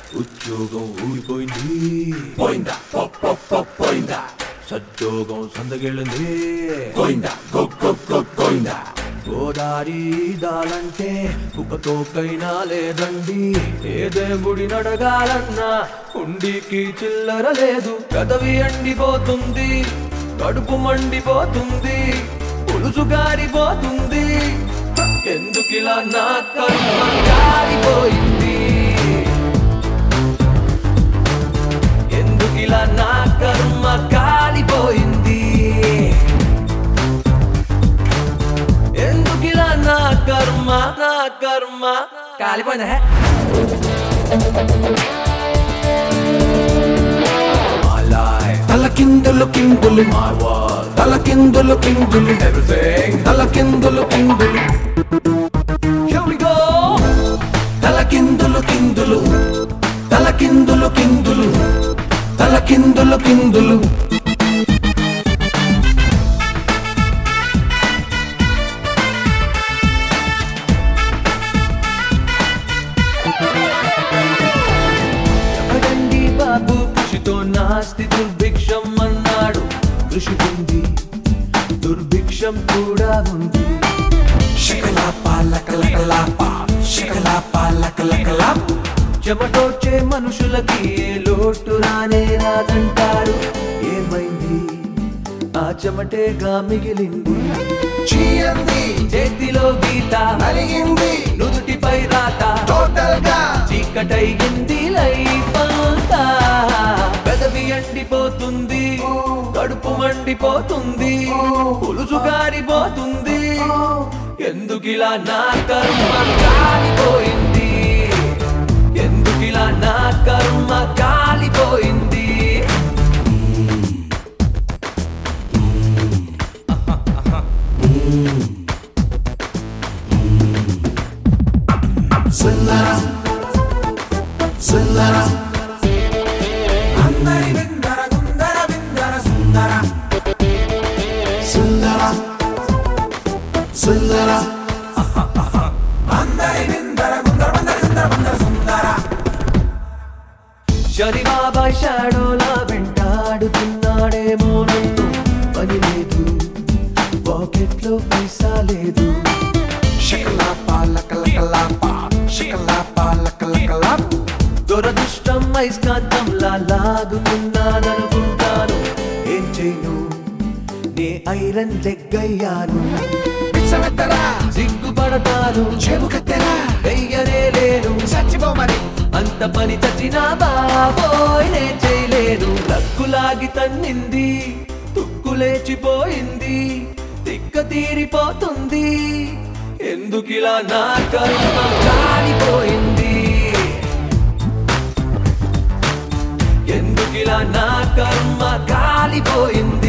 ఉద్యోగం ఊడిపోయింది పోయిందా పో పో పో పోయిందా సద్యోగం సందగిళ్ళింది పోయిందా గో గో గో పోయిందా గోదారి దాలంటే కుక్కతోకైనా లేదండి ఏ దేవుడి నడగాలన్నా ఉండికి చిల్లర లేదు కదవి ఎండిపోతుంది కడుపు మండిపోతుంది పులుసు గారిపోతుంది ఎందుకిలా నా కర్మ కాలిపోయింది ఎందుకిలా నా కర్మ కాలిపోయింది ఎందుకిలా నా కర్మ నా కర్మ కాలిపోయిందా My life, తలకిందులు కిందులు my world, తలకిందులు కిందులు everything. తలకిందులు కిందులు Here we go. తలకిందులు కిందులు తలకిందులు కిందులు తలకిందులు కిందులు ఎవరండి బాబు కృషితో నాస్తి దుర్భిక్షం అన్నాడు కృషి ఉంది దుర్భిక్షం కూడా ఉంది శకలాపా లకలకలాపా శకలాపా లకలకలాపా చెమటోచే మనుషులకి ఏ లోటు రానే రాదంటారు ఏమైంది ఆ చెమటేగా మిగిలింది చీయంది చేతిలో గీత నలిగింది నుదుటిపై రాత టోటల్ గా చీకటయ్యింది లైఫ్ అంతా పెదవి ఎండిపోతుంది కడుపు మండిపోతుంది పులుసు గారిపోతుంది ఎందుకిలా నా కర్మ కాలిపోయింది ఎందుకిలా నా కర్మ కాలిపోయింది సుందరం సుందరం అందరి విందర గుందర విందర సుందర సుందరం సుందరం అందరి విందర గుందర వందర సుందర వందర సుందర శని బాబాయ్ షాడోలా వెంటాడుతున్నాడేమో నన్ను పని లేదు పాకెట్లో పైసా లేదు శకలాపా లకలకలాపా శకలాపా లకలకలాపా దురదృష్టం ఐస్కాంతంలా లాగుతున్నాననుకుంటాను ఏం చేయను నే ఐరన్ లెగ్గయ్యాను పిచ్చమెత్తరా సిగ్గుపడతాను చెబుకత్తెరా వెయ్యనే లేను చచ్చిపో మరి అంత పని చచ్చినా బాబోయ్ నే చేయలేను లక్కులాగి తన్నింది తుక్కు లేచిపోయింది తిక్క తీరిపోతుంది ఎందుకిలా నా కర్మ కాలిపోయింది ఎందుకిలా నా కర్మ కాలిపోయింది